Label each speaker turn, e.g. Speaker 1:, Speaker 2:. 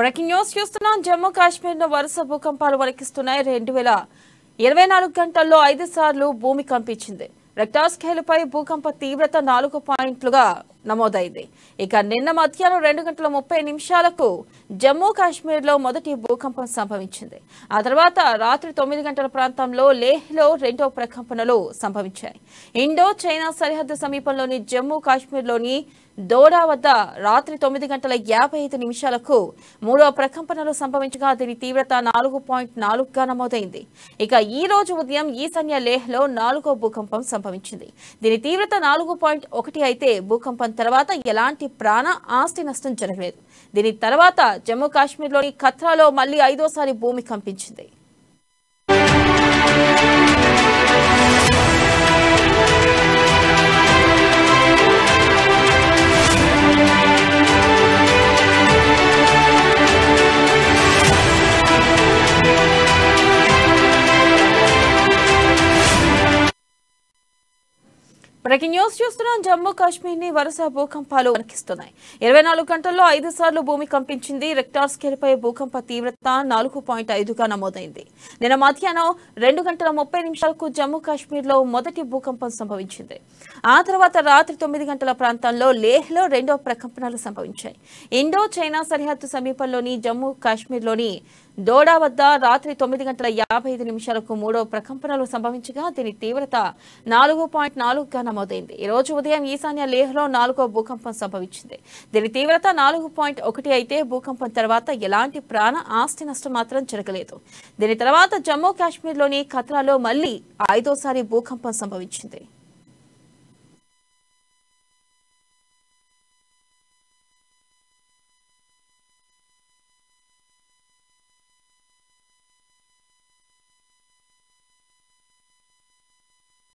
Speaker 1: breaking news చూస్తున్నాం జమ్మూ కాశ్మీర్ లో వరుస భూకంపాలు వణికిస్తున్నాయి రెండు వేల ఇరవై నాలుగు గంటల్లో ఐదు సార్లు భూమి కంపించింది రెక్టార్ స్కేలుపై భూకంప తీవ్రత నాలుగు పాయింట్లుగా నమోదైంది ఇక నిన్న మధ్యాహ్నం రెండు గంటల ముప్పై నిమిషాలకు జమ్మూ కాశ్మీర్లో మొదటి భూకంపం సంభవించింది ఆ తర్వాత రాత్రి తొమ్మిది గంటల ప్రాంతంలో లేహ్లో రెండో ప్రకంపనలు సంభవించాయి ఇండో చైనా సరిహద్దు సమీపంలోని జమ్మూ కాశ్మీర్లోని దోడా వద్ద రాత్రి తొమ్మిది గంటల యాభై ఐదు నిమిషాలకు మూడో ప్రకంపనలు సంభవించగా దీని తీవ్రత నాలుగు పాయింట్ నాలుగుగా నమోదైంది ఇక ఈ రోజు ఉదయం ఈశాన్య లేహ్లో నాలుగో భూకంపం సంభవించింది దీని తీవ్రత నాలుగు పాయింట్ ఒకటి అయితే భూకంపం తర్వాత ఎలాంటి ప్రాణ ఆస్తి నష్టం జరగలేదు దీని తర్వాత జమ్మూ కాశ్మీర్లోని ఖత్రాలో మళ్లీ ఐదోసారి భూమి కంపించింది బ్రేకింగ్ న్యూస్ చూస్తున్నాం జమ్మూ కాశ్మీర్ ని వరుస భూకంపాలు వణికిస్తున్నాయి ఇరవై నాలుగు గంటల్లో ఐదు సార్లు భూమి కంపించింది రెక్టార్ స్కేల్ పై భూకంప తీవ్రత నాలుగు పాయింట్ ఐదుగా నమోదైంది నిన్న మధ్యాహ్నం రెండు గంటల ముప్పై నిమిషాలకు జమ్మూ కాశ్మీర్ లో మొదటి భూకంపం సంభవించింది ఆ తర్వాత రాత్రి తొమ్మిది గంటల ప్రాంతంలో లేహ్ లో రెండో ప్రకంపనలు సంభవించాయి ఇండో చైనా సరిహద్దు సమీపంలోని జమ్మూ కాశ్మీర్లోని దోడా వద్ద రాత్రి తొమ్మిది గంటల యాభై ఐదు నిమిషాలకు మూడో ప్రకంపనలు సంభవించగా దీని తీవ్రత నాలుగు పాయింట్ నాలుగుగా నమోదైంది ఈ రోజు ఉదయం ఈశాన్య లేహ్లో నాలుగో భూకంపం సంభవించింది దీని తీవ్రత నాలుగు పాయింట్ ఒకటి అయితే భూకంపం తర్వాత ఎలాంటి ప్రాణ ఆస్తి నష్టం మాత్రం జరగలేదు దీని తర్వాత జమ్మూ కాశ్మీర్లోని ఖత్రాలో మళ్లీ ఐదోసారి భూకంపం సంభవించింది